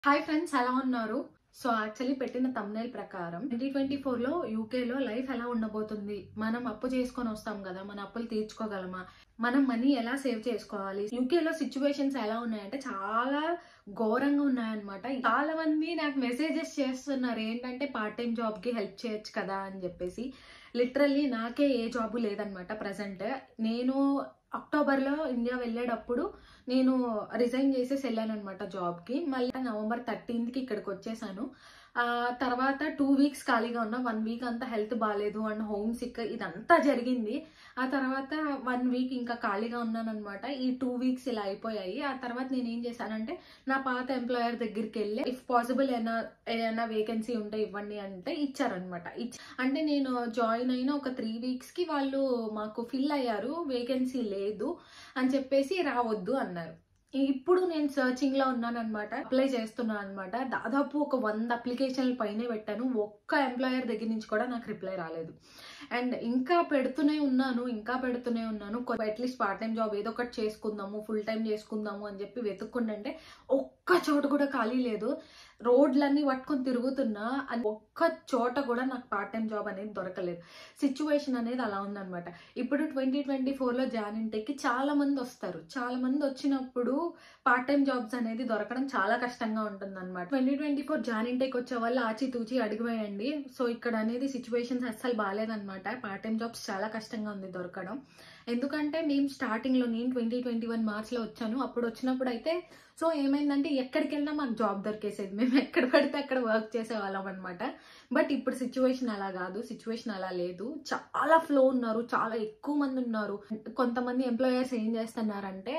hi friends ఎలా ఉన్నారు so actually పెట్టిన తమ్నేల్ ప్రకారం ట్వంటీ ట్వంటీ ఫోర్ లో యూకేలో లైఫ్ ఎలా ఉండబోతుంది మనం అప్పు చేసుకొని వస్తాం కదా మన అప్పులు తీర్చుకోగలమా మనం మనీ ఎలా సేవ్ చేసుకోవాలి యూకేలో సిచ్యువేషన్స్ ఎలా ఉన్నాయంటే చాలా ఘోరంగా ఉన్నాయన్నమాట చాలా మంది నాకు మెసేజెస్ చేస్తున్నారు ఏంటంటే పార్ట్ టైం జాబ్ కి హెల్ప్ చేయొచ్చు కదా అని చెప్పేసి లిటరల్లీ నాకే ఏ జాబు లేదనమాట ప్రజెంట్ నేను అక్టోబర్లో ఇండియా వెళ్ళేటప్పుడు నేను రిజైన్ చేసేసి వెళ్ళాను అనమాట జాబ్కి మళ్ళీ నవంబర్ థర్టీన్త్కి ఇక్కడికి వచ్చేసాను ఆ తర్వాత టూ వీక్స్ ఖాళీగా ఉన్నా వన్ వీక్ అంతా హెల్త్ బాగాలేదు అండ్ హోమ్ సిక్ ఇదంతా జరిగింది ఆ తర్వాత వన్ వీక్ ఇంకా ఖాళీగా ఉన్నాను అనమాట ఈ టూ వీక్స్ ఇలా అయిపోయాయి ఆ తర్వాత నేను ఏం చేశానంటే నా పాత ఎంప్లాయర్ దగ్గరికి వెళ్ళి ఇఫ్ పాసిబుల్ ఏమైనా ఏదైనా వేకెన్సీ ఉంటే ఇవ్వండి అంటే ఇచ్చారనమాట అంటే నేను జాయిన్ అయిన ఒక త్రీ వీక్స్ కి వాళ్ళు మాకు ఫిల్ అయ్యారు వేకెన్సీ లేదు అని చెప్పేసి రావద్దు అన్నారు ఇప్పుడు నేను సర్చింగ్ లో ఉన్నాను అనమాట అప్లై చేస్తున్నాను అనమాట దాదాపు ఒక వంద అప్లికేషన్ల పైనే పెట్టాను ఒక్క ఎంప్లాయర్ దగ్గర నుంచి కూడా నాకు రిప్లై రాలేదు అండ్ ఇంకా పెడుతూనే ఉన్నాను ఇంకా పెడుతూనే ఉన్నాను అట్లీస్ట్ పార్ట్ టైం జాబ్ ఏదో ఒకటి చేసుకుందాము ఫుల్ టైం చేసుకుందాము అని చెప్పి వెతుక్కుంటే ఒక్క చోట కూడా ఖాళీ లేదు రోడ్లన్నీ పట్టుకొని తిరుగుతున్నా అని ఒక్క చోట కూడా నాకు పార్ట్ టైం జాబ్ అనేది దొరకలేదు సిచ్యువేషన్ అనేది అలా ఉందన్నమాట ఇప్పుడు ట్వంటీ ట్వంటీ ఫోర్లో జాయిన్ ఇంటేకి చాలా మంది వస్తారు చాలా మంది వచ్చినప్పుడు పార్ట్ టైం జాబ్స్ అనేది దొరకడం చాలా కష్టంగా ఉంటుంది అనమాట ట్వంటీ ట్వంటీ ఫోర్ జాయిన్ ఇంటేకి వచ్చే వాళ్ళు ఆచి తూచి అడిగివేయండి సో ఇక్కడ అనేది సిచ్యువేషన్స్ అస్సలు బాగాలేదన్నమాట పార్ట్ టైం జాబ్స్ చాలా కష్టంగా ఉంది దొరకడం ఎందుకంటే మేము స్టార్టింగ్లో నేను ట్వంటీ ట్వంటీ వన్ మార్చ్లో వచ్చాను అప్పుడు వచ్చినప్పుడు అయితే సో ఏమైందంటే ఎక్కడికి వెళ్ళినా మాకు జాబ్ దొరికేసేది మేము ఎక్కడ పడితే అక్కడ వర్క్ చేసేవాళ్ళం అనమాట బట్ ఇప్పుడు సిచ్యువేషన్ అలా కాదు సిచ్యువేషన్ అలా లేదు చాలా ఫ్లో ఉన్నారు చాలా ఎక్కువ మంది ఉన్నారు కొంతమంది ఎంప్లాయర్స్ ఏం చేస్తున్నారంటే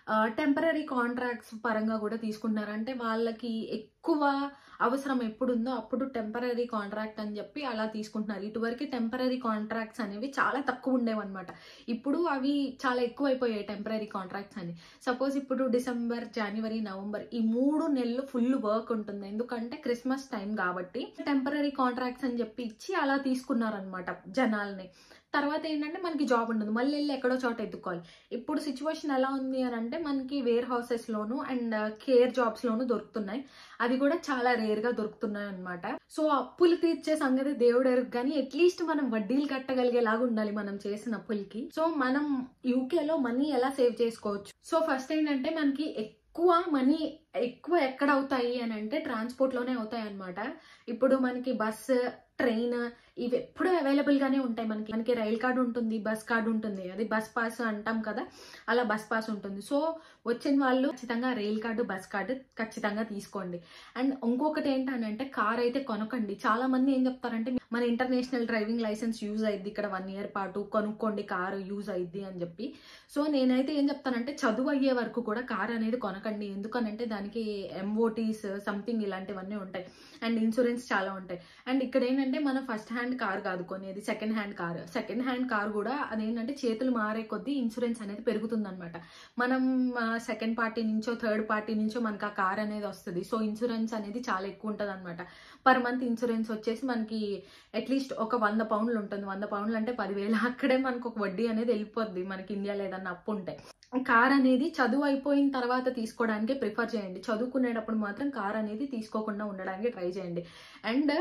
టెంపరీ కాంట్రాక్ట్స్ పరంగా కూడా తీసుకుంటున్నారు అంటే వాళ్ళకి ఎక్కువ అవసరం ఎప్పుడుందో అప్పుడు టెంపరీ కాంట్రాక్ట్ అని చెప్పి అలా తీసుకుంటున్నారు ఇటువరకు టెంపరీ కాంట్రాక్ట్స్ అనేవి చాలా తక్కువ ఉండేవన్నమాట ఇప్పుడు అవి చాలా ఎక్కువ అయిపోయాయి టెంపరీ కాంట్రాక్ట్స్ అని సపోజ్ ఇప్పుడు డిసెంబర్ జనవరి నవంబర్ ఈ మూడు నెలలు ఫుల్ వర్క్ ఉంటుంది ఎందుకంటే క్రిస్మస్ టైం కాబట్టి టెంపరీ కాంట్రాక్ట్స్ అని చెప్పి ఇచ్చి అలా తీసుకున్నారనమాట జనాల్ని తర్వాత ఏంటంటే మనకి జాబ్ ఉండదు మళ్ళీ వెళ్ళి ఎక్కడో చోట ఎత్తుకోవాలి ఇప్పుడు సిచ్యువేషన్ ఎలా ఉంది అని అంటే మనకి వేర్ హౌసెస్ లోను అండ్ కేర్ జాబ్స్ లోను దొరుకుతున్నాయి అది కూడా చాలా రేర్ గా దొరుకుతున్నాయి అనమాట సో అప్పులు తీర్చే సంగతి దేవుడు ఎరుగు కానీ అట్లీస్ట్ మనం వడ్డీలు కట్టగలిగేలాగా ఉండాలి మనం చేసిన అప్పులకి సో మనం యూకేలో మనీ ఎలా సేవ్ చేసుకోవచ్చు సో ఫస్ట్ ఏంటంటే మనకి ఎక్కువ మనీ ఎక్కువ ఎక్కడ అవుతాయి అని అంటే ట్రాన్స్పోర్ట్ లోనే అవుతాయి అనమాట ఇప్పుడు మనకి బస్ ట్రైన్ ఇవి ఎప్పుడూ అవైలబుల్ గానే ఉంటాయి మనకి మనకి రైల్ కార్డు ఉంటుంది బస్ కార్డు ఉంటుంది అది బస్ పాస్ అంటాం కదా అలా బస్ పాస్ ఉంటుంది సో వచ్చిన వాళ్ళు ఖచ్చితంగా రైల్ కార్డు బస్ కార్డు ఖచ్చితంగా తీసుకోండి అండ్ ఇంకొకటి ఏంటంటే కార్ అయితే కొనకండి చాలా మంది ఏం చెప్తారంటే మన ఇంటర్నేషనల్ డ్రైవింగ్ లైసెన్స్ యూజ్ అయింది ఇక్కడ వన్ ఇయర్ పాటు కొనుక్కోండి కారు యూజ్ అయింది అని చెప్పి సో నేనైతే ఏం చెప్తానంటే చదువు అయ్యే వరకు కూడా కార్ అనేది కొనకండి ఎందుకనంటే దానికి ఎంఓటీస్ సంథింగ్ ఇలాంటివన్నీ ఉంటాయి అండ్ ఇన్సూరెన్స్ చాలా ఉంటాయి అండ్ ఇక్కడ ఏంటంటే మన ఫస్ట్ హ్యాండ్ కార్ కాదు కొనేది second hand car second hand car కూడా అదేంటంటే చేతులు మారే కొద్దీ ఇన్సూరెన్స్ అనేది పెరుగుతుంది అనమాట మనం సెకండ్ పార్టీ నుంచో థర్డ్ పార్టీ నుంచో మనకు ఆ కార్ అనేది వస్తుంది సో ఇన్సూరెన్స్ అనేది చాలా ఎక్కువ ఉంటుంది అనమాట పర్ మంత్ ఇన్సూరెన్స్ వచ్చేసి మనకి అట్లీస్ట్ ఒక వంద పౌండ్లు ఉంటుంది వంద పౌండ్లు అంటే పదివేలు అక్కడే మనకు ఒక వడ్డీ అనేది వెళ్ళిపోద్ది మనకి ఇండియాలో ఏదన్నా అప్పు ఉంటే కార్ అనేది చదువు అయిపోయిన తర్వాత తీసుకోవడానికి ప్రిఫర్ చేయండి చదువుకునేటప్పుడు మాత్రం కార్ అనేది తీసుకోకుండా ఉండడానికి ట్రై చేయండి అండ్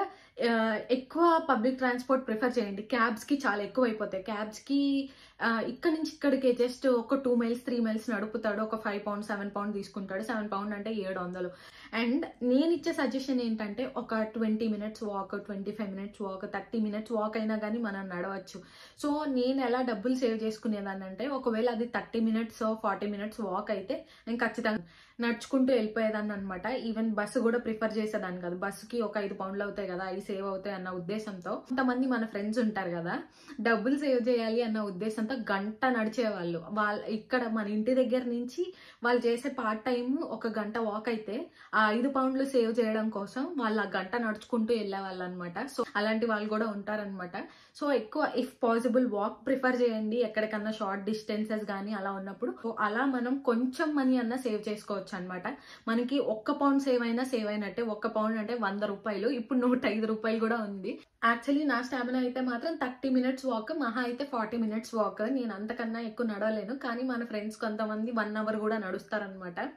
ఎక్కువ పబ్లిక్ ట్రాన్స్పోర్ట్ ప్రిఫర్ చేయండి క్యాబ్స్కి చాలా ఎక్కువ అయిపోతాయి క్యాబ్స్కి ఇక్కడ నుంచి ఇక్కడికి జస్ట్ ఒక టూ మైల్స్ త్రీ మైల్స్ నడుపుతాడు ఒక ఫైవ్ పౌండ్ సెవెన్ పౌండ్ తీసుకుంటాడు సెవెన్ పౌండ్ అంటే ఏడు వందలు అండ్ నేను ఇచ్చే సజెషన్ ఏంటంటే ఒక twenty minutes walk twenty five minutes walk thirty minutes walk అయినా కానీ మనం నడవచ్చు సో నేను ఎలా డబ్బులు సేవ్ చేసుకునేదాన్ని అంటే ఒకవేళ అది thirty minutes forty minutes walk అయితే నేను ఖచ్చితంగా నడుచుకుంటూ వెళ్ళిపోయేదాన్ని అనమాట ఈవెన్ బస్సు కూడా ప్రిఫర్ చేసేదాన్ని కాదు బస్సుకి ఒక ఐదు పౌండ్లు అవుతాయి కదా అవి సేవ్ అవుతాయి అన్న ఉద్దేశంతో కొంతమంది మన ఫ్రెండ్స్ ఉంటారు కదా డబ్బులు సేవ్ చేయాలి అన్న ఉద్దేశంతో గంట నడిచేవాళ్ళు వాళ్ళ ఇక్కడ మన ఇంటి దగ్గర నుంచి వాళ్ళు చేసే పార్ట్ టైం ఒక గంట వాక్ అయితే ఆ ఐదు పౌండ్లు సేవ్ చేయడం కోసం వాళ్ళు ఆ గంట నడుచుకుంటూ వెళ్ళేవాళ్ళు అనమాట సో అలాంటి వాళ్ళు కూడా ఉంటారనమాట సో ఎక్కువ ఇఫ్ పాసిబుల్ వాక్ ప్రిఫర్ చేయండి ఎక్కడికన్నా షార్ట్ డిస్టెన్సెస్ కానీ అలా ఉన్నప్పుడు సో అలా మనం కొంచెం మనీ అన్న సేవ్ చేసుకోవచ్చు అనమాట మనకి ఒక్క పౌండ్ సేవ్ అయినా సేవ్ అయినట్టే ఒక్క పౌండ్ అంటే వంద రూపాయలు ఇప్పుడు నూట ఐదు రూపాయలు కూడా ఉంది యాక్చువల్లీ నా స్టామినా అయితే మాత్రం థర్టీ మినిట్స్ వాక్ మహా అయితే ఫార్టీ మినిట్స్ వాక్ నేను అంతకన్నా ఎక్కువ నడవలేను కానీ మన ఫ్రెండ్స్ కొంతమంది వన్ అవర్ కూడా నడుస్తారనమాట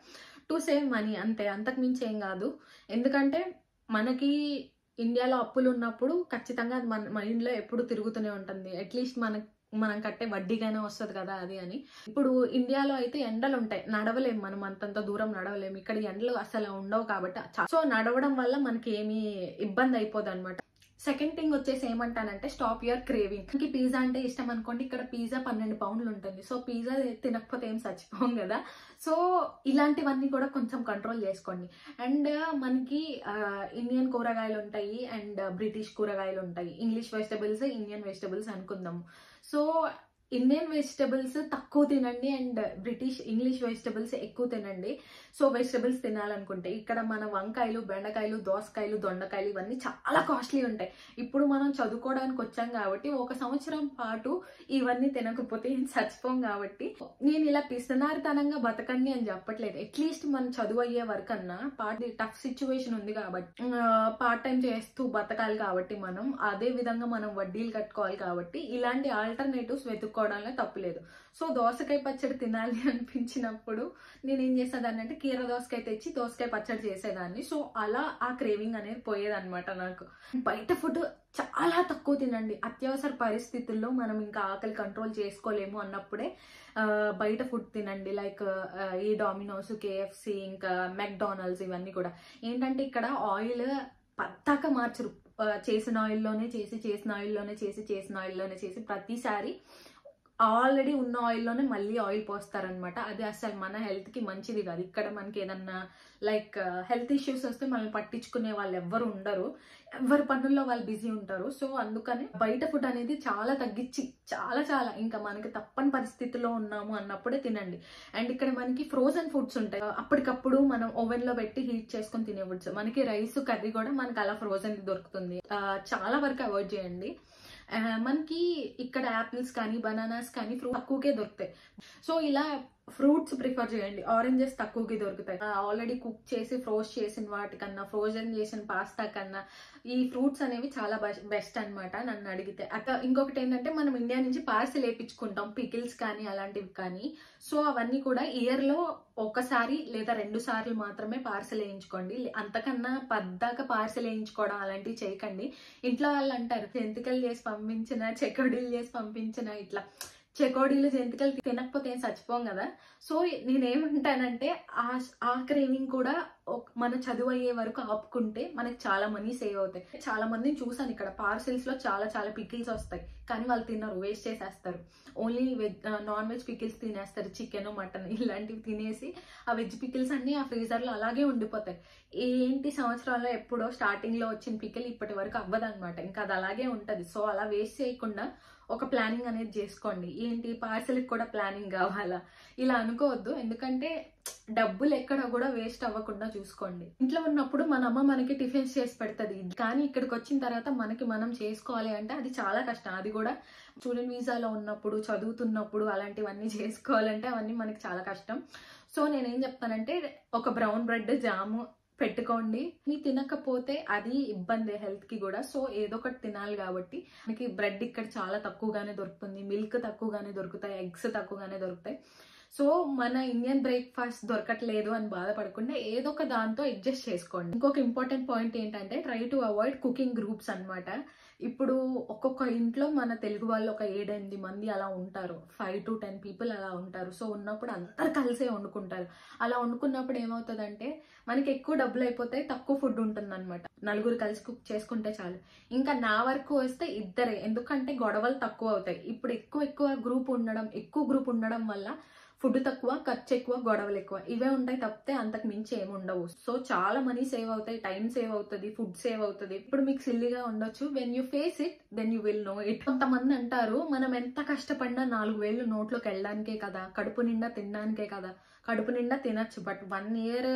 టు సేవ్ మనీ అంతే అంతకు మించి ఏం కాదు ఎందుకంటే మనకి ఇండియాలో అప్పులు ఉన్నప్పుడు ఖచ్చితంగా అది మన మైండ్లో ఎప్పుడు తిరుగుతూనే ఉంటుంది అట్లీస్ట్ మన మనం కట్టే వడ్డీకైనా వస్తుంది కదా అది అని ఇప్పుడు ఇండియాలో అయితే ఎండలు ఉంటాయి నడవలేము మనం అంతంత దూరం నడవలేము ఇక్కడ ఎండలు అసలు ఉండవు కాబట్టి చా- సో నడవడం వల్ల మనకి ఏమీ ఇబ్బంది అయిపోదు అనమాట సెకండ్ థింగ్ వచ్చేసి ఏమంటానంటే స్టాప్ యువర్ క్రేవింగ్ మనకి పిజ్జా అంటే ఇష్టం అనుకోండి ఇక్కడ పిజ్జా పన్నెండు పౌండ్లు ఉంటుంది సో పిజ్జా తినకపోతే ఏం చచ్చిపోం కదా సో ఇలాంటివన్నీ కూడా కొంచెం కంట్రోల్ చేసుకోండి అండ్ మనకి ఇండియన్ కూరగాయలు ఉంటాయి అండ్ బ్రిటిష్ కూరగాయలు ఉంటాయి ఇంగ్లీష్ వెజిటబుల్స్ ఇండియన్ వెజిటబుల్స్ అనుకుందాము సో ఇండియన్ వెజిటబుల్స్ తక్కువ తినండి అండ్ బ్రిటిష్ ఇంగ్లీష్ వెజిటబుల్స్ ఎక్కువ తినండి సో వెజిటబుల్స్ తినాలనుకుంటే ఇక్కడ మన వంకాయలు బెండకాయలు దోసకాయలు దొండకాయలు ఇవన్నీ చాలా కాస్ట్లీ ఉంటాయి ఇప్పుడు మనం చదువుకోవడానికి వచ్చాం కాబట్టి ఒక సంవత్సరం పాటు ఇవన్నీ తినకపోతే ఏం చచ్చిపోం కాబట్టి నేను ఇలా పిసనారితనంగా బతకండి అని చెప్పట్లేదు అట్లీస్ట్ మనం చదువు అయ్యే వరకు అన్నా పార్ట్ టఫ్ సిచ్యువేషన్ ఉంది కాబట్టి పార్ట్ టైం చేస్తూ బతకాలి కాబట్టి మనం అదే విధంగా మనం వడ్డీలు కట్టుకోవాలి కాబట్టి ఇలాంటి ఆల్టర్నేటివ్స్ వెతుక్కోవడంలో తప్పులేదు సో దోసకాయ పచ్చడి తినాలి అనిపించినప్పుడు నేను ఏం చేసేదాన్ని అంటే కీర దోసకాయ తెచ్చి దోసకాయ పచ్చడి చేసేదాన్ని సో అలా ఆ క్రేవింగ్ అనేది పోయేదన్నమాట నాకు బయట ఫుడ్ చాలా తక్కువ తినండి అత్యవసర పరిస్థితుల్లో మనం ఇంకా ఆకలి కంట్రోల్ చేసుకోలేము అన్నప్పుడే ఆ, బయట ఫుడ్ తినండి లైక్ ఈ డామినోస్ కేఎఫ్సి ఇంకా మెక్డానల్డ్స్ ఇవన్నీ కూడా ఏంటంటే ఇక్కడ ఆయిల్ పద్దాక మార్చరు ఆ, చేసిన ఆయిల్లోనే చేసి చేసిన ఆయిల్లోనే చేసి చేసిన ఆయిల్లోనే చేసి ప్రతిసారి ఆల్రెడీ ఉన్న ఆయిల్లోనే మళ్ళీ ఆయిల్ పోస్తారనమాట అది అసలు మన హెల్త్కి మంచిది కాదు ఇక్కడ మనకి ఏదన్నా లైక్ హెల్త్ ఇష్యూస్ వస్తే మనల్ని పట్టించుకునే వాళ్ళు ఎవ్వరు ఉండరు ఎవరి పనుల్లో వాళ్ళు బిజీ ఉంటారు సో అందుకని బయట ఫుడ్ అనేది చాలా తగ్గించి చాలా చాలా ఇంకా మనకి తప్పని పరిస్థితిలో ఉన్నాము అన్నప్పుడే తినండి అండ్ ఇక్కడ మనకి ఫ్రోజన్ ఫుడ్స్ ఉంటాయి అప్పటికప్పుడు మనం ఓవెన్ లో పెట్టి హీట్ చేసుకొని తినే ఫుడ్స్ మనకి రైస్ కర్రీ కూడా మనకి అలా ఫ్రోజన్ దొరుకుతుంది ఆ, చాలా వరకు అవాయిడ్ చేయండి ఆ, మనకి ఇక్కడ యాపిల్స్ కానీ బనానాస్ కానీ ఫ్రూట్ తక్కువకే దొరుకుతాయి సో ఇలా ఫ్రూట్స్ ప్రిఫర్ చేయండి ఆరెంజెస్ తక్కువకి దొరుకుతాయి ఆల్రెడీ కుక్ చేసి ఫ్రోజ్ చేసిన వాటికన్నా ఫ్రోజన్ చేసిన పాస్తా కన్నా ఈ ఫ్రూట్స్ అనేవి చాలా బెస్ట్ అన్నమాట నన్ను అడిగితే అట్లా ఇంకొకటి ఏంటంటే మనం ఇండియా నుంచి పార్సిల్ వేయించుకుంటాం పికిల్స్ కానీ అలాంటివి కానీ సో అవన్నీ కూడా ఇయర్ లో ఒకసారి లేదా రెండు సార్లు మాత్రమే పార్సల్ వేయించుకోండి అంతకన్నా పద్దాక పార్సల్ వేయించుకోవడం అలాంటివి చేయకండి ఇంట్లో వాళ్ళు అంటారు జంతికలు చేసి పంపించిన చెకోడీలు చేసి పంపించిన ఇట్లా చెకోడీలు జంతికలు తినకపోతే ఏం చచ్చిపోం కదా సో నేనేమంటానంటే ఆ ఆ క్రేవింగ్ కూడా ఒక- మన చదువు అయ్యే వరకు ఆపుకుంటే మనకి చాలా మనీ సేవ్ అవుతాయి చాలా మందిని చూసాను ఇక్కడ పార్సిల్స్ లో చాలా చాలా పికిల్స్ వస్తాయి కానీ వాళ్ళు తినరు వేస్ట్ చేసేస్తారు only veg non veg pickles తినేస్తారు చికెన్ మటన్ ఇలాంటివి తినేసి ఆ వెజ్ పికిల్స్ అన్ని ఆ ఫ్రీజర్ లో అలాగే ఉండిపోతాయి ఏంటి సంవత్సరాల్లో ఎప్పుడో స్టార్టింగ్ లో వచ్చిన పికిల్ ఇప్పటి వరకు అవ్వదన్నమాట ఇంకా అది అలాగే ఉంటది సో అలా వేస్ట్ చేయకుండా ఒక ప్లానింగ్ అనేది చేసుకోండి ఏంటి పార్సల్ కూడా ప్లానింగ్ కావాలా ఇలా అనుకోవద్దు ఎందుకంటే డబ్బులు ఎక్కడ కూడా వేస్ట్ అవ్వకుండా చూసుకోండి ఇంట్లో ఉన్నప్పుడు మన అమ్మ మనకి టిఫిన్స్ చేసి పెడుతుంది కానీ ఇక్కడికి వచ్చిన తర్వాత మనకి మనం చేసుకోవాలి అంటే అది చాలా కష్టం అది కూడా స్టూడెంట్ వీసాలో ఉన్నప్పుడు చదువుతున్నప్పుడు అలాంటివన్నీ చేసుకోవాలంటే అవన్నీ మనకి చాలా కష్టం సో నేనేం చెప్తానంటే ఒక బ్రౌన్ బ్రెడ్ జాము పెట్టుకోండి మీ తినకపోతే అది ఇబ్బంది హెల్త్ కి కూడా సో ఏదో ఒకటి తినాలి కాబట్టి మనకి బ్రెడ్ ఇక్కడ చాలా తక్కువగానే దొరుకుతుంది మిల్క్ తక్కువగానే దొరుకుతాయి ఎగ్స్ తక్కువగానే దొరుకుతాయి సో మన ఇండియన్ బ్రేక్ఫాస్ట్ దొరకట్లేదు అని బాధపడకుండా ఏదో ఒక దాంతో అడ్జస్ట్ చేసుకోండి ఇంకొక ఇంపార్టెంట్ పాయింట్ ఏంటంటే try to avoid cooking groups అన్నమాట ఇప్పుడు ఒక్కొక్క ఇంట్లో మన తెలుగు వాళ్ళు ఒక ఏడెనిమిది మంది అలా ఉంటారు ఫైవ్ టు టెన్ పీపుల్ అలా ఉంటారు సో ఉన్నప్పుడు అందరు కలిసే వండుకుంటారు అలా వండుకున్నప్పుడు ఏమవుతుందంటే మనకి ఎక్కువ డబ్బులు అయిపోతాయి తక్కువ ఫుడ్ ఉంటుంది అనమాట నలుగురు కలిసి కుక్ చేసుకుంటే చాలు ఇంకా నా వరకు వస్తే ఇద్దరే ఎందుకంటే గొడవలు తక్కువ అవుతాయి ఇప్పుడు ఎక్కువ ఎక్కువ గ్రూప్ ఉండడం ఎక్కువ గ్రూప్ ఉండడం వల్ల ఫుడ్ తక్కువ ఖర్చు ఎక్కువ గొడవలు ఎక్కువ ఇవే ఉంటాయి తప్పితే అంతకు మించి ఏమి ఉండవు సో చాలా మనీ సేవ్ అవుతాయి టైం సేవ్ అవుతుంది ఫుడ్ సేవ్ అవుతుంది ఇప్పుడు మీకు సిల్లీగా ఉండొచ్చు when you face it then you will know it కొంతమంది అంటారు మనం ఎంత కష్టపడినా నాలుగు వేలు నోట్లోకి వెళ్ళడానికే కదా కడుపు నిండా తినడానికే కదా కడుపు నిండా తినచ్చు బట్ వన్ ఇయర్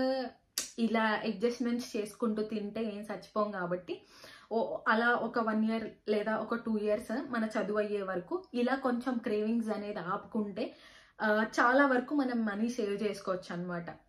ఇలా అడ్జస్ట్మెంట్స్ చేసుకుంటూ తింటే ఏం చచ్చిపోం కాబట్టి ఓ అలా ఒక వన్ ఇయర్ లేదా ఒక టూ ఇయర్స్ మన చదువు అయ్యే వరకు ఇలా కొంచెం క్రేవింగ్స్ అనేది ఆపుకుంటే ఆ, చాలా వరకు మనం మనీ సేవ్ చేసుకోవచ్చు అనమాట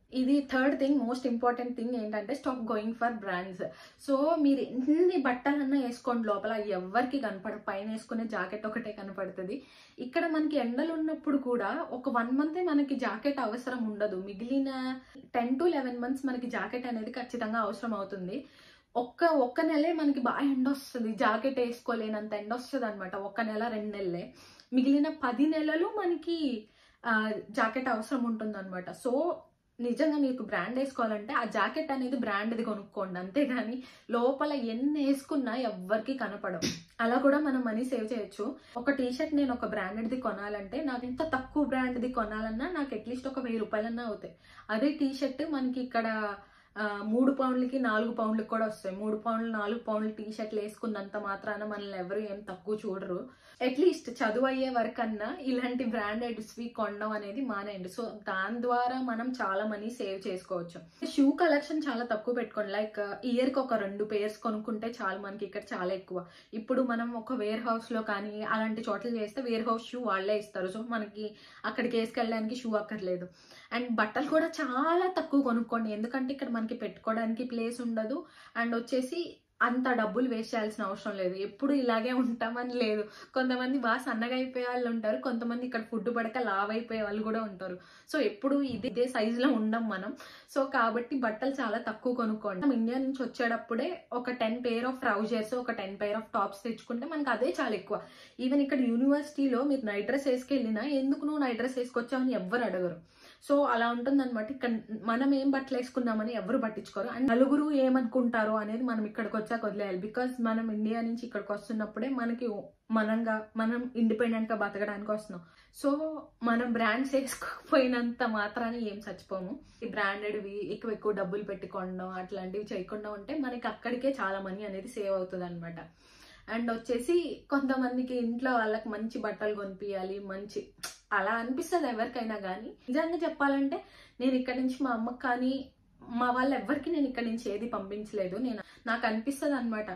ఇది third thing most important thing ఏంటంటే stop going for brands so మీరు ఎన్ని బట్టలన్నా వేసుకోండి లోపల ఎవరికి కనపడదు పైన వేసుకునే జాకెట్ ఒకటే కనపడుతుంది ఇక్కడ మనకి ఎండలు ఉన్నప్పుడు కూడా ఒక వన్ మంతే మనకి జాకెట్ అవసరం ఉండదు మిగిలిన టెన్ టు లెవెన్ మంత్స్ మనకి జాకెట్ అనేది ఖచ్చితంగా అవసరం అవుతుంది ఒక్క ఒక్క నెలే మనకి బాగా ఎండ వస్తుంది జాకెట్ వేసుకోలేనంత ఎండ వస్తుంది అనమాట ఒక్క నెల రెండు నెలలే మిగిలిన పది నెలలు మనకి ఆ, జాకెట్ అవసరం ఉంటుంది అనమాట సో నిజంగా మీకు బ్రాండ్ వేసుకోవాలంటే ఆ జాకెట్ అనేది బ్రాండ్ది కొనుక్కోండి అంతేగాని లోపల ఎన్ని వేసుకున్నా ఎవ్వరికి కనపడవు అలా కూడా మనం మనీ సేవ్ చేయొచ్చు ఒక టీ షర్ట్ నేను ఒక బ్రాండెడ్ది కొనాలంటే నాకు ఎంత తక్కువ బ్రాండ్ది కొనాలన్నా నాకు అట్లీస్ట్ ఒక వెయ్యి రూపాయలన్నా అవుతాయి అదే టీ షర్ట్ మనకి ఇక్కడ ఆ, మూడు పౌండ్లకి నాలుగు పౌండ్లకి కూడా వస్తాయి మూడు పౌండ్లు నాలుగు పౌండ్లు టీ షర్ట్లు వేసుకున్నంత మాత్రాన మనల్ని ఎవరు ఏం తక్కువ చూడరు అట్లీస్ట్ చదువు అయ్యే వరకన్నా ఇలాంటి బ్రాండెడ్స్వి కొనడం అనేది మానేయండి సో దాని ద్వారా మనం చాలా మనీ సేవ్ చేసుకోవచ్చు షూ కలెక్షన్ చాలా తక్కువ పెట్టుకోండి లైక్ ఇయర్కి ఒక రెండు పేర్స్ కొనుక్కుంటే చాలు మనకి ఇక్కడ చాలా ఎక్కువ ఇప్పుడు మనం ఒక వేర్ హౌస్ లో కానీ అలాంటి చోట్ల చేస్తే వేర్ హౌస్ షూ వాళ్ళే ఇస్తారు సో మనకి అక్కడికి వేసుకెళ్ళడానికి షూ అక్కర్లేదు అండ్ బట్టలు కూడా చాలా తక్కువ కొనుక్కోండి ఎందుకంటే ఇక్కడ మనకి పెట్టుకోవడానికి ప్లేస్ ఉండదు అండ్ వచ్చేసి అంత డబ్బులు వేస్ట్ చేయాల్సిన అవసరం లేదు ఎప్పుడు ఇలాగే ఉంటామని లేదు కొంతమంది బాగా సన్నగా అయిపోయే వాళ్ళు ఉంటారు కొంతమంది ఇక్కడ ఫుడ్ పడక లావ్ అయిపోయే వాళ్ళు కూడా ఉంటారు సో ఎప్పుడు ఇది ఇదే సైజులో ఉండం మనం సో కాబట్టి బట్టలు చాలా తక్కువ కొనుక్కోండి మనం ఇండియా నుంచి వచ్చేటప్పుడే ఒక టెన్ పేర్ ఆఫ్ ట్రౌజర్స్ ఒక టెన్ పేర్ ఆఫ్ టాప్స్ తెచ్చుకుంటే మనకి అదే చాలా ఎక్కువ ఈవెన్ ఇక్కడ యూనివర్సిటీలో మీరు నైట్ డ్రెస్ వేసుకెళ్ళినా ఎందుకు నువ్వు నైట్ డ్రెస్ వేసుకొచ్చావని ఎవ్వరు అడగరు సో అలా ఉంటుంది అనమాట ఇక్కడ మనం ఏం బట్టలు వేసుకున్నామని ఎవరు పట్టించుకోరు అండ్ నలుగురు ఏమనుకుంటారో అనేది మనం ఇక్కడికి వచ్చాక వదిలేయాలి బికాస్ మనం ఇండియా నుంచి ఇక్కడికి వస్తున్నప్పుడే మనకి మనంగా మనం ఇండిపెండెంట్ గా బతకడానికి వస్తున్నాం సో మనం బ్రాండ్స్ వేసుకోకపోయినంత మాత్రాన ఏం చచ్చిపోము ఈ బ్రాండెడ్వి ఎక్కువ ఎక్కువ డబ్బులు పెట్టుకోవడం అట్లాంటివి చేయకుండా ఉంటే మనకి అక్కడికే చాలా మనీ అనేది సేవ్ అవుతుంది అనమాట అండ్ వచ్చేసి కొంతమందికి ఇంట్లో వాళ్ళకి మంచి బట్టలు కొనిపించాలి మంచి అలా అనిపిస్తుంది ఎవరికైనా కానీ నిజంగా చెప్పాలంటే నేను ఇక్కడ నుంచి మా అమ్మకి కానీ మా వాళ్ళ ఎవరికి నేను ఇక్కడ నుంచి ఏది పంపించలేదు నేను నాకు అనిపిస్తుంది అనమాట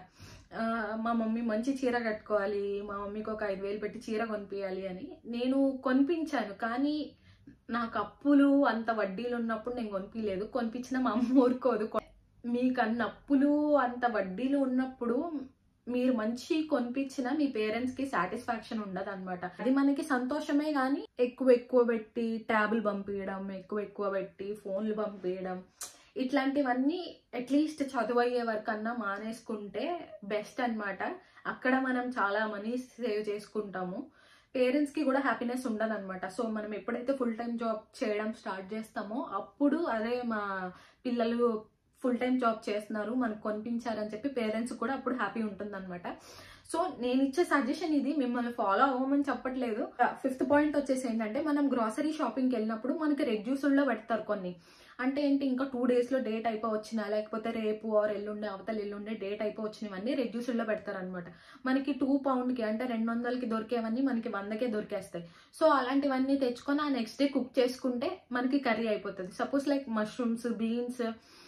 మా మమ్మీ మంచి చీర కట్టుకోవాలి మా మమ్మీకి ఒక ఐదు వేలు పెట్టి చీర కొనిపించాలి అని నేను కొనిపించాను కానీ నాకు అప్పులు అంత వడ్డీలు ఉన్నప్పుడు నేను కొనిపించలేదు కొనిపించిన మా అమ్మ ఊరుకోదు మీకు అన్న అప్పులు అంత వడ్డీలు ఉన్నప్పుడు మీరు మంచి కొనిపించిన మీ పేరెంట్స్ కి సాటిస్ఫాక్షన్ ఉండదు అనమాట అది మనకి సంతోషమే కానీ ఎక్కువ ఎక్కువ పెట్టి ట్యాబులు పంపించడం ఎక్కువ ఎక్కువ పెట్టి ఫోన్లు పంపించడం ఇట్లాంటివన్నీ అట్లీస్ట్ చదువు అయ్యే వరకన్నా మానేసుకుంటే బెస్ట్ అన్నమాట అక్కడ మనం చాలా మనీ సేవ్ చేసుకుంటాము పేరెంట్స్ కి కూడా హ్యాపీనెస్ ఉండదు అనమాట సో మనం ఎప్పుడైతే ఫుల్ టైం జాబ్ చేయడం స్టార్ట్ చేస్తామో అప్పుడు అదే మా పిల్లలు ఫుల్ టైం జాబ్ చేస్తున్నారు మనకు కొనిపించారని చెప్పి పేరెంట్స్ కూడా అప్పుడు హ్యాపీ ఉంటుంది అనమాట సో నేను ఇచ్చే సజెషన్ ఇది మిమ్మల్ని ఫాలో అవ్వమని చెప్పట్లేదు ఫిఫ్త్ పాయింట్ వచ్చేసి ఏంటంటే మనం గ్రాసరీ షాపింగ్కి వెళ్ళినప్పుడు మనకి రెడ్యూసుల్లో పెడతారు కొన్ని అంటే ఏంటి ఇంకా టూ డేస్ లో డేట్ అయిపోవచ్చినా లేకపోతే రేపు ఆర్ ఎల్లుండే అవతల ఎల్లుండే డేట్ అయిపోవచ్చినవన్నీ రెడ్యూసుల్లో పెడతారు అనమాట మనకి టూ పౌండ్ కి అంటే రెండు వందలకి దొరికేవన్నీ మనకి వందకే దొరికేస్తాయి సో అలాంటివన్నీ తెచ్చుకొని ఆ నెక్స్ట్ డే కుక్ చేసుకుంటే మనకి కర్రీ అయిపోతుంది సపోజ్ లైక్ మష్రూమ్స్ బీన్స్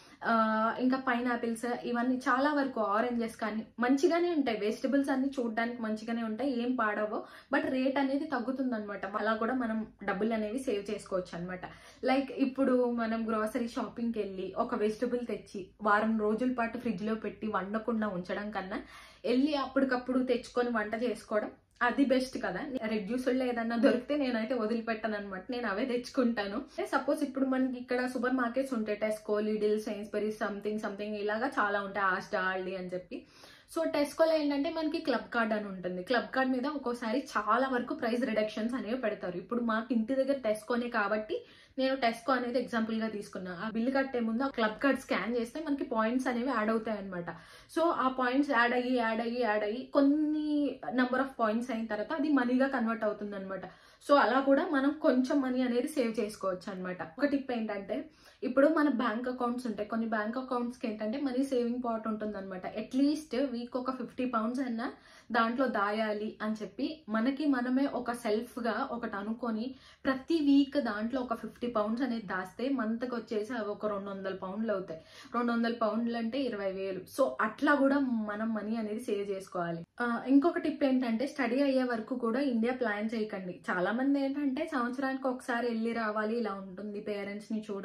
ఇంకా పైనాపిల్స్ ఇవన్నీ చాలా వరకు ఆరెంజెస్ కానీ మంచిగానే ఉంటాయి వెజిటబుల్స్ అన్ని చూడడానికి మంచిగానే ఉంటాయి ఏం పాడవో బట్ రేట్ అనేది తగ్గుతుంది అనమాట అలా కూడా మనం డబ్బులు అనేవి సేవ్ చేసుకోవచ్చు అనమాట లైక్ ఇప్పుడు మనం గ్రాసరీ షాపింగ్కి వెళ్ళి ఒక వెజిటబుల్ తెచ్చి వారం రోజుల పాటు ఫ్రిడ్జ్ లో పెట్టి వండకుండా ఉంచడం కన్నా వెళ్ళి అప్పటికప్పుడు తెచ్చుకొని వంట చేసుకోవడం అది బెస్ట్ కదా రెడ్యూస్డ్ ఏదన్నా దొరికితే నేనైతే వదిలిపెట్టాను అనమాట నేను అవే తెచ్చుకుంటాను సపోజ్ ఇప్పుడు మనకి ఇక్కడ సూపర్ మార్కెట్స్ ఉంటాయి Tesco Lidl Sainsbury something something ఇలాగా చాలా ఉంటాయి ఆస్టా ఆల్డీ అని చెప్పి సో టెస్కోలో ఏంటంటే మనకి క్లబ్ కార్డ్ అని ఉంటుంది క్లబ్ కార్డ్ మీద ఒక్కోసారి చాలా వరకు ప్రైస్ రిడక్షన్స్ అనేవి పెడతారు ఇప్పుడు మాకు ఇంటి దగ్గర టెస్కోనే కాబట్టి నేను టెస్కో అనేది ఎగ్జాంపుల్ గా తీసుకున్నా ఆ బిల్ కట్టే ముందు ఆ క్లబ్ కార్డ్ స్కాన్ చేస్తే మనకి పాయింట్స్ అనేవి యాడ్ అవుతాయి అనమాట సో ఆ పాయింట్స్ యాడ్ అయ్యి యాడ్ అయ్యి యాడ్ అయ్యి కొన్ని నెంబర్ ఆఫ్ పాయింట్స్ అయిన తర్వాత అది మనీగా కన్వర్ట్ అవుతుంది అనమాట సో అలా కూడా మనం కొంచెం మనీ అనేది సేవ్ చేసుకోవచ్చు అనమాట ఒక టిప్ ఏంటంటే ఇప్పుడు మన బ్యాంక్ అకౌంట్స్ ఉంటాయి కొన్ని బ్యాంక్ అకౌంట్స్ కి ఏంటంటే మనీ సేవింగ్ పాట్ ఉంటుంది అనమాట అట్లీస్ట్ వీక్ ఒక ఫిఫ్టీ పౌండ్స్ అయినా దాంట్లో దాయాలి అని చెప్పి మనకి మనమే ఒక సెల్ఫ్ గా ఒకటి అనుకొని ప్రతి వీక్ దాంట్లో ఒక ఫిఫ్టీ పౌండ్స్ అనేది దాస్తే మంత్కి వచ్చేసి అవి ఒక రెండు వందల పౌండ్లు అవుతాయి రెండు వందల పౌండ్లు అంటే ఇరవై వేలు సో అట్లా కూడా మనం మనీ అనేది సేవ్ చేసుకోవాలి ఇంకొక టిప్ ఏంటంటే స్టడీ అయ్యే వరకు కూడా ఇండియా ప్లాన్ చేయకండి చాలా మంది ఏంటంటే సంవత్సరానికి ఒకసారి వెళ్ళి రావాలి ఇలా ఉంటుంది పేరెంట్స్ ని చూడాలి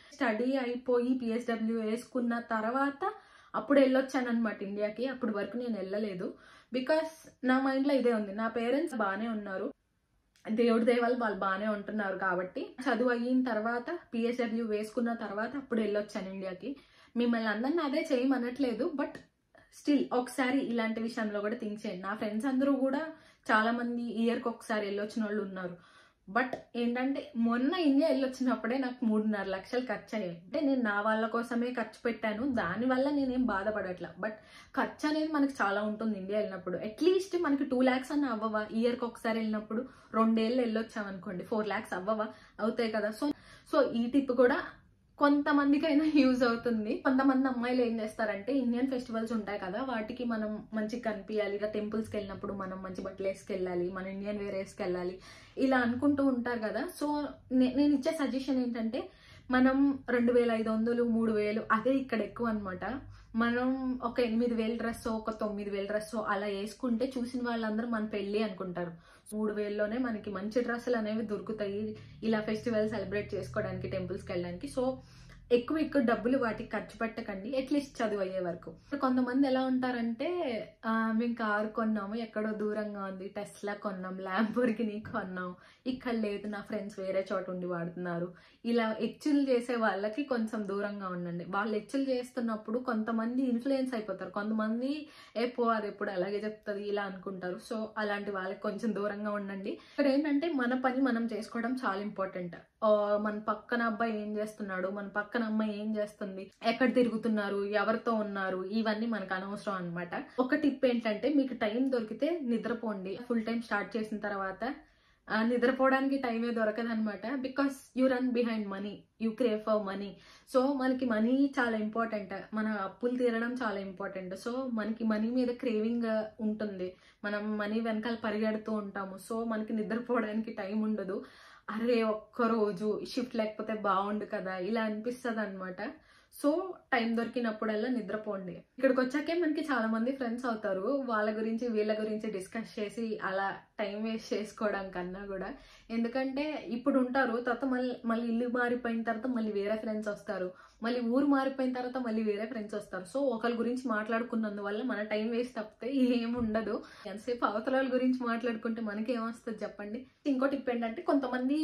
స్టడీ అయిపోయి పిఎస్డబ్ల్యూ వేసుకున్న తర్వాత అప్పుడు వెళ్ళొచ్చాను అనమాట ఇండియాకి అప్పుడు వరకు నేను వెళ్ళలేదు బికాస్ నా మైండ్లో ఇదే ఉంది నా పేరెంట్స్ బాగానే ఉన్నారు దేవుడి దేవాలు వాళ్ళు బాగానే ఉంటున్నారు కాబట్టి చదువు అయిన తర్వాత పిఎస్డబ్ల్యూ వేసుకున్న తర్వాత అప్పుడు వెళ్ళొచ్చాను ఇండియాకి మిమ్మల్ని అందరిని అదే చేయమనట్లేదు బట్ స్టిల్ ఒకసారి ఇలాంటి విషయంలో కూడా థింక్ చేయండి నా ఫ్రెండ్స్ అందరూ కూడా చాలా మంది ఇయర్కి ఒకసారి వెళ్ళొచ్చిన వాళ్ళు ఉన్నారు బట్ ఏంటంటే మొన్న ఇండియా వెళ్ళొచ్చినప్పుడే నాకు మూడున్నర లక్షలు ఖర్చు అయ్యాయి అంటే నేను నా వాళ్ళ కోసమే ఖర్చు పెట్టాను దానివల్ల నేనేం బాధపడట్లా బట్ ఖర్చు అనేది మనకి చాలా ఉంటుంది ఇండియా వెళ్ళినప్పుడు అట్లీస్ట్ మనకి టూ ల్యాక్స్ అన్న అవ్వవా ఇయర్కి ఒకసారి వెళ్ళినప్పుడు రెండేళ్ళు వెళ్ళొచ్చాం అనుకోండి ఫోర్ ల్యాక్స్ అవ్వవా అవుతాయి కదా సో సో ఈ టిప్ కూడా కొంతమందికైనా యూజ్ అవుతుంది కొంతమంది అమ్మాయిలు ఏం చేస్తారంటే ఇండియన్ ఫెస్టివల్స్ ఉంటాయి కదా వాటికి మనం మంచిగా కనిపించాలి ఇలా టెంపుల్స్కి వెళ్ళినప్పుడు మనం మంచి బట్టలు వేసుకెళ్ళాలి మన ఇండియన్ వేర్ వేసుకెళ్ళాలి ఇలా అనుకుంటూ ఉంటారు కదా సో నే- నేను ఇచ్చే సజెషన్ ఏంటంటే మనం రెండు వేల ఐదు వందలు మూడు వేలు అదే ఇక్కడ ఎక్కువ అనమాట మనం ఒక ఎనిమిది వేల డ్రెస్ ఒక తొమ్మిది వేల డ్రెస్ అలా వేసుకుంటే చూసిన వాళ్ళందరూ మన పెళ్ళి అనుకుంటారు మూడు వేల్లోనే మనకి మంచి డ్రెస్సులు అనేవి దొరుకుతాయి ఇలా ఫెస్టివల్ సెలబ్రేట్ చేసుకోవడానికి టెంపుల్స్కి వెళ్ళడానికి సో ఎక్కువ ఎక్కువ డబ్బులు వాటికి ఖర్చు పెట్టకండి అట్లీస్ట్ చదువు అయ్యే వరకు కొంతమంది ఎలా ఉంటారంటే "ఆ, మేము కారు కొన్నాము ఎక్కడో దూరంగా ఉంది టెస్లా కొన్నాం ల్యాంబోర్గిని కొన్నాం ఇక్కడ లేదు నా ఫ్రెండ్స్ వేరే చోట ఉండి వాడుతున్నారు ఇలా హెచ్చులు చేసే వాళ్ళకి కొంచెం దూరంగా ఉండండి వాళ్ళు హెచ్చులు చేస్తున్నప్పుడు కొంతమంది ఇన్ఫ్లుయెన్స్ అయిపోతారు కొంతమంది ఏ పో అది ఎప్పుడు అలాగే చెప్తుంది ఇలా అనుకుంటారు సో అలాంటి వాళ్ళకి కొంచెం దూరంగా ఉండండి ఇక్కడ ఏంటంటే మన పని మనం చేసుకోవడం చాలా ఇంపార్టెంట్ మన పక్కన అబ్బాయి ఏం చేస్తున్నాడు మన పక్కన అమ్మాయి ఏం చేస్తుంది ఎక్కడ తిరుగుతున్నారు ఎవరితో ఉన్నారు ఇవన్నీ మనకు అనవసరం అన్నమాట ఒక టిప్ ఏంటంటే మీకు టైం దొరికితే నిద్రపోండి ఫుల్ టైం స్టార్ట్ చేసిన తర్వాత ఆ, నిద్రపోవడానికి టైమే దొరకదు అనమాట because you run behind money you crave for money so మనకి మనీ చాలా ఇంపార్టెంట్ మన అప్పులు తీరడం చాలా ఇంపార్టెంట్ సో మనకి మనీ మీద క్రేవింగ్ ఉంటుంది మనం మనీ వెనకాల పరిగెడుతూ ఉంటాము సో మనకి నిద్రపోవడానికి టైం ఉండదు అరే ఒక్క రోజు షిఫ్ట్ లేకపోతే బాగుండు కదా ఇలా అనిపిస్తుంది అనమాట సో టైం దొరికినప్పుడల్లా నిద్రపోండి ఇక్కడికి వచ్చాకే మనకి చాలా మంది ఫ్రెండ్స్ అవుతారు వాళ్ళ గురించి వీళ్ళ గురించి డిస్కస్ చేసి అలా టైం వేస్ట్ చేసుకోవడం కన్నా కూడా ఎందుకంటే ఇప్పుడు ఉంటారు తర్వాత మళ్ళీ మళ్ళీ ఇల్లు మారిపోయిన తర్వాత మళ్ళీ వేరే ఫ్రెండ్స్ వస్తారు మళ్ళీ ఊరు మారిపోయిన తర్వాత మళ్ళీ వేరే ఫ్రెండ్స్ వస్తారు సో ఒకరి గురించి మాట్లాడుకున్నందువల్ల మన టైం వేస్ట్ తప్పితే ఏం ఉండదు ఎంతసేపు అవతల వాళ్ళ గురించి మాట్లాడుకుంటే మనకి ఏమొస్తుంది చెప్పండి ఇంకో టిప్ ఏంటంటే కొంతమంది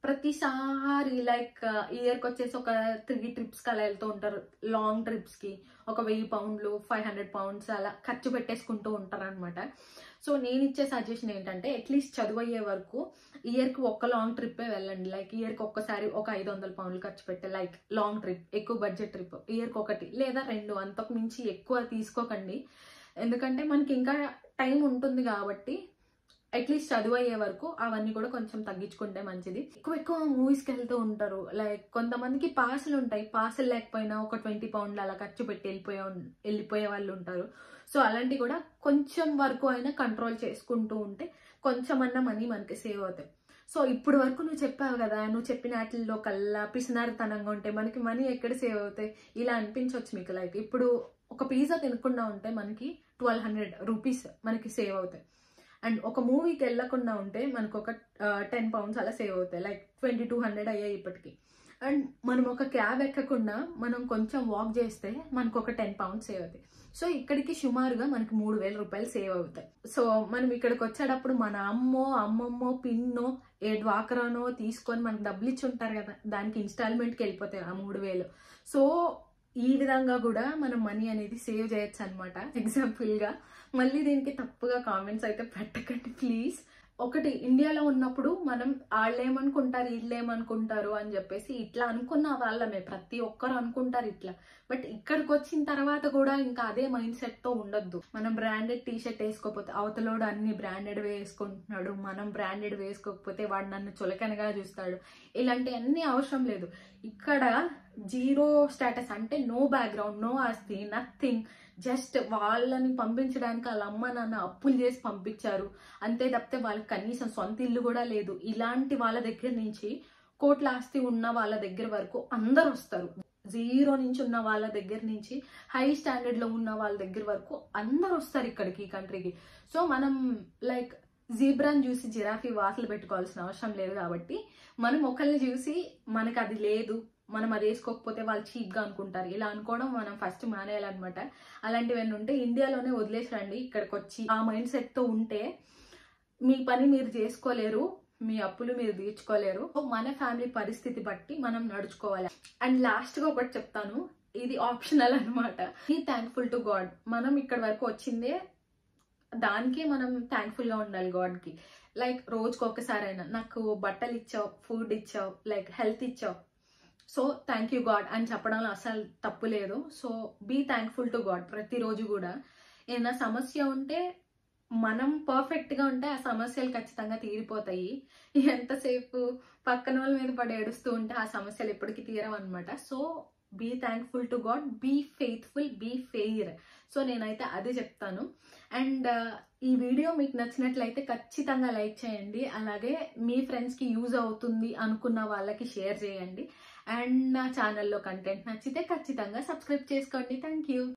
ప్రతిసారి లైక్ ఇయర్కి వచ్చేసి ఒక త్రీ ట్రిప్స్కి అలా వెళ్తూ ఉంటారు లాంగ్ ట్రిప్స్కి ఒక వెయ్యి పౌండ్లు ఫైవ్ హండ్రెడ్ పౌండ్స్ అలా ఖర్చు పెట్టేసుకుంటూ ఉంటారు అనమాట సో నేను ఇచ్చే సజెషన్ ఏంటంటే అట్లీస్ట్ చదువు అయ్యే వరకు ఇయర్కి ఒక్క లాంగ్ ట్రిప్పే వెళ్ళండి లైక్ ఇయర్కి ఒక్కసారి ఒక ఐదు వందల పౌండ్లు ఖర్చు పెట్టే లైక్ లాంగ్ ట్రిప్ ఎక్కువ బడ్జెట్ ట్రిప్ ఇయర్కి ఒకటి లేదా రెండు అంతకు మించి ఎక్కువ తీసుకోకండి ఎందుకంటే మనకి ఇంకా టైం ఉంటుంది కాబట్టి అట్లీస్ట్ చదువు అయ్యే వరకు అవన్నీ కూడా కొంచెం తగ్గించుకుంటే మంచిది ఎక్కువ ఎక్కువ మూవీస్కి వెళ్తూ ఉంటారు లైక్ కొంతమందికి పాసులు ఉంటాయి పాసులు లేకపోయినా ఒక ట్వంటీ పౌండ్లు అలా ఖర్చు పెట్టి వెళ్ళిపోయే ఉన్- వెళ్ళిపోయే వాళ్ళు ఉంటారు సో అలాంటివి కూడా కొంచెం వరకు అయినా కంట్రోల్ చేసుకుంటూ ఉంటే కొంచెం అన్న మనీ మనకి సేవ్ అవుతాయి సో ఇప్పుడు వరకు నువ్వు చెప్పావు కదా నువ్వు చెప్పిన వాటిల్లో కల్లా పిసినారితనంగా ఉంటే మనకి మనీ ఎక్కడ సేవ్ అవుతాయి ఇలా అనిపించవచ్చు మీకు లైక్ ఇప్పుడు ఒక పిజ్జా తినకుండా ఉంటే మనకి ట్వెల్వ్ హండ్రెడ్ రూపీస్ మనకి సేవ్ అవుతాయి అండ్ ఒక మూవీకి వెళ్ళకుండా ఉంటే మనకు ఒక టెన్ పౌండ్స్ అలా సేవ్ అవుతాయి లైక్ ట్వంటీ టూ హండ్రెడ్ అయ్యాయి ఇప్పటికి అండ్ మనం ఒక క్యాబ్ ఎక్కకుండా మనం కొంచెం వాక్ చేస్తే మనకు ఒక టెన్ పౌండ్స్ సేవ్ అవుతాయి సో ఇక్కడికి సుమారుగా మనకి మూడు వేల రూపాయలు సేవ్ అవుతాయి సో మనం ఇక్కడికి వచ్చేటప్పుడు మన అమ్మో అమ్మమ్మో పిన్నో ఏ డ్వాకరానో తీసుకొని మనకు డబ్బులు ఇచ్చి ఉంటారు కదా దానికి ఇన్స్టాల్మెంట్కి వెళ్ళిపోతాయి ఆ మూడు వేలు సో ఈ విధంగా కూడా మనం మనీ అనేది సేవ్ చేయొచ్చు అనమాట ఎగ్జాంపుల్గా మళ్ళీ దీనికి తప్పుగా కామెంట్స్ అయితే పెట్టకండి ప్లీజ్ ఒకటి ఇండియాలో ఉన్నప్పుడు మనం వాళ్ళు ఏమనుకుంటారు వీళ్ళు ఏమనుకుంటారు అని చెప్పేసి ఇట్లా అనుకున్న వాళ్ళమే ప్రతి ఒక్కరు అనుకుంటారు ఇట్లా బట్ ఇక్కడికి వచ్చిన తర్వాత కూడా ఇంకా అదే మైండ్ సెట్ తో ఉండొద్దు మనం బ్రాండెడ్ టీ షర్ట్ వేసుకోకపోతే అవతలోడు అన్ని బ్రాండెడ్ వేసుకుంటున్నాడు మనం బ్రాండెడ్ వేసుకోకపోతే వాడు నన్ను చులకనగా చూస్తాడు ఇలాంటి అన్ని అవసరం లేదు ఇక్కడ జీరో స్టేటస్ అంటే నో బ్యాక్గ్రౌండ్ నో ఆస్తి నథింగ్ జస్ట్ వాళ్ళని పంపించడానికి వాళ్ళ అమ్మ నాన్న అప్పులు చేసి పంపించారు అంతే తప్పితే వాళ్ళకి కనీసం సొంత ఇల్లు కూడా లేదు ఇలాంటి వాళ్ళ దగ్గర నుంచి కోట్ల ఆస్తి ఉన్న వాళ్ళ దగ్గర వరకు అందరు వస్తారు జీరో నుంచి ఉన్న వాళ్ళ దగ్గర నుంచి హై స్టాండర్డ్ లో ఉన్న వాళ్ళ దగ్గర వరకు అందరు వస్తారు ఇక్కడికి ఈ కంట్రీకి సో మనం లైక్ జీబ్రాని చూసి జిరాఫీ వాతలు పెట్టుకోవాల్సిన అవసరం లేదు కాబట్టి మనం ఒకరిని చూసి మనకు అది లేదు మనం అది వేసుకోకపోతే వాళ్ళు చీప్గా అనుకుంటారు ఇలా అనుకోవడం మనం ఫస్ట్ మానేయాలన్నమాట అలాంటివన్నీ ఉంటే ఇండియాలోనే వదిలేసి రండి ఇక్కడికి వచ్చి ఆ మైండ్ సెట్తో ఉంటే మీ పని మీరు చేసుకోలేరు మీ అప్పులు మీరు తీర్చుకోలేరు సో మన ఫ్యామిలీ పరిస్థితి బట్టి మనం నడుచుకోవాలి అండ్ లాస్ట్గా ఒకటి చెప్తాను ఇది ఆప్షనల్ అనమాట ఈ థ్యాంక్ఫుల్ టు గాడ్ మనం ఇక్కడ వరకు వచ్చిందే దానికే మనం థ్యాంక్ఫుల్గా ఉండాలి గాడ్కి లైక్ రోజుకి ఒకసారైనా నాకు బట్టలు ఇచ్చావు ఫుడ్ ఇచ్చావు లైక్ హెల్త్ ఇచ్చావు సో థ్యాంక్ యూ గాడ్ అని చెప్పడంలో అసలు తప్పు లేదు so be thankful to God ప్రతిరోజు కూడా ఏదైనా సమస్య ఉంటే మనం పర్ఫెక్ట్గా ఉంటే ఆ సమస్యలు ఖచ్చితంగా తీరిపోతాయి ఎంతసేపు పక్కన వాళ్ళ మీద పడి ఏడుస్తూ ఉంటే ఆ సమస్యలు ఎప్పటికీ తీరవు అనమాట so be thankful to God be faithful be fair so నేనైతే అది చెప్తాను అండ్ ఈ వీడియో మీకు నచ్చినట్లయితే ఖచ్చితంగా లైక్ చేయండి అలాగే మీ ఫ్రెండ్స్కి యూజ్ అవుతుంది అనుకున్న వాళ్ళకి షేర్ చేయండి అండ్ నా ఛానల్లో కంటెంట్ నచ్చితే ఖచ్చితంగా సబ్స్క్రైబ్ చేసుకోండి థ్యాంక్ యూ